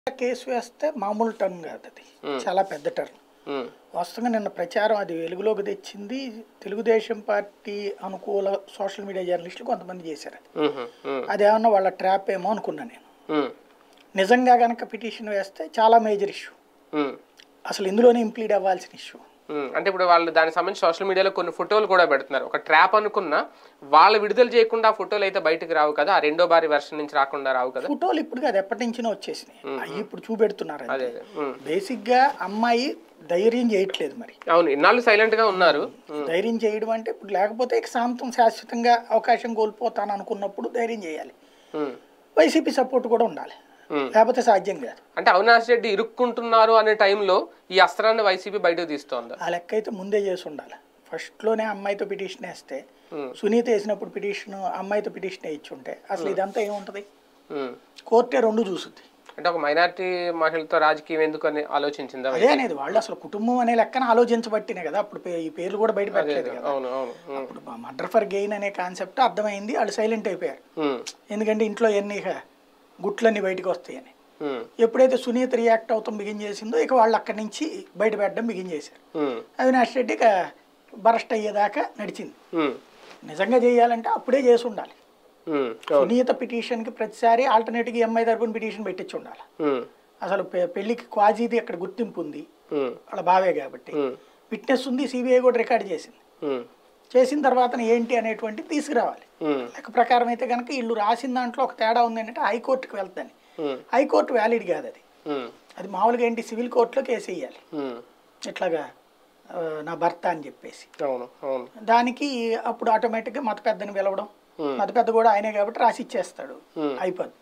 Case వేస్తే మామూలు turn కాదు అది చాలా పెద్ద టర్న్ ఉమ్, వాస్తవంగా నిన్న ప్రచారం అది వెలుగులోకి తెచ్చింది తెలుగుదేశం పార్టీ అనుకూల సోషల్ మీడియా జర్నలిస్టులు కొంతమంది చేశారు అది ఉమ్, ఉమ్, అదేమన్నా వాళ్ళ ట్రాప్ ఏమో అనుకున్నా నేను ఉమ్, నిజంగా కనుక పిటిషన్ వేస్తే చాలా మేజర్ ఇష్యూ ఉమ్, అసలు ఇందులోనే ఇంప్లీడ్ అవ్వాల్సిన ఇష్యూ ఉమ్. అంటే ఇప్పుడు వాళ్ళు దానికి సంబంధించి సోషల్ మీడియాలో కొన్ని ఫోటోలు కూడా పెడుతున్నారు ఒక ట్రాప్ అనుకున్నా వాళ్ళు విడుదల చేయకుండా ఆ ఫోటోలు అయితే బయటకు రావు కదా ఆ రెండో బారి వెర్షన్ నుంచి రాకుండా రావు కదా ఫోటోలు ఇప్పుడు కాదు ఎప్పటి నుంచినో వచ్చేసినాయి అవి ఇప్పుడు చూపెడుతున్నారు అదే అదే ఉమ్. బేసిక్ గా అమ్మాయి ధైర్యం చేయట్లేదు మరి అవును ఇన్నాళ్ళు సైలెంట్ గా ఉన్నారు ఉమ్, ధైర్యం చేయడం అంటే ఇప్పుడు లేకపోతే ఇక శాంతం శాశ్వతంగా అవకాశం కోల్పోతాను అనుకున్నప్పుడు ధైర్యం చేయాలి ఉమ్, వైసీపీ సపోర్ట్ కూడా ఉండాలి ఉమ్. లేకపోతే సాధ్యం కాదు అంటే అవినాష్ రెడ్డి ఇరుక్కుంటున్నారు అనే టైంలో ఈ అస్త్రాన్ని వైసీపీ బయటకు తీస్తోందా ఆ లెక్క అయితే ముందే చేసి ఉండాలి ఫస్ట్లోనే అమ్మాయితో పిటిషన్ వేస్తే ఉమ్, సునీత వేసినప్పుడు పిటిషన్ అమ్మాయితో పిటిషన్ వేయించి ఉంటే అసలు ఇదంతా ఏముంటది ఉమ్. కోర్టే రెండు చూస్తుంది అంటే ఒక మైనారిటీ మహిళతో రాజకీయం ఎందుకు అని ఆలోచించిందా అదే అనేది వాళ్ళు అసలు కుటుంబం అనే లెక్కన ఆలోచించబట్టినే కదా అప్పుడు పే- ఈ పేర్లు కూడా బయట పెట్టలేదు కదా అవును అవును ఉమ్, ఇప్పుడు మర్డర్ ఫర్ గెయిన్ అనే కాన్సెప్ట్ అర్థమైంది వాళ్ళు సైలెంట్ అయిపోయారు ఉమ్, ఎందుకంటే ఇంట్లో ఎన్ని ఇక గుట్లన్నీ బయటకు వస్తాయని ఉమ్, ఎప్పుడైతే సునీత రియాక్ట్ అవుతాం బిగిన్ చేసిందో ఇక వాళ్ళు అక్కడి నుంచి బయట పెట్టడం బిగిన్ చేశారు ఉమ్, అవినాష్ రెడ్డి ఇక బరస్ట్ అయ్యేదాకా నడిచింది ఉమ్, నిజంగా చేయాలంటే అప్పుడే చేసి ఉండాలి ఉమ్, అవును సునీత పిటిషన్కి ప్రతిసారి ఆల్టర్నేట్గా ఎంఐ తరపున పిటిషన్ పెట్టించి ఉండాలి ఉమ్, అసలు పె- పెళ్లికి క్వాజీది అక్కడ గుర్తింపు ఉంది ఉమ్, వాళ్ళ బావే కాబట్టి ఉమ్, విట్నెస్ ఉంది సిబిఐ కూడా రికార్డ్ చేసింది ఉమ్, చేసిన తర్వాత ఏంటి అనేటువంటి తీసుకురావాలి ఉమ్, లెక్క ప్రకారం అయితే కనుక వీళ్ళు రాసిన దాంట్లో ఒక తేడా ఉంది ఏంటంటే హైకోర్టుకి వెళ్తాను ఉమ్, హైకోర్టు వ్యాలిడ్ కాదు అది ఉమ్, అది మామూలుగా ఏంటి సివిల్ కోర్టులో కేసు వేయాలి ఉమ్, ఇట్లాగా ఆ, నా భర్త అని చెప్పేసి అవును అవును దానికి అప్పుడు ఆటోమేటిక్గా మత పెద్దని పిలవడం Hmm. మత పెద్ద కూడా ఆయనే కాబట్టి రాసి ఇచ్చేస్తాడు Hmm. అయిపోద్ది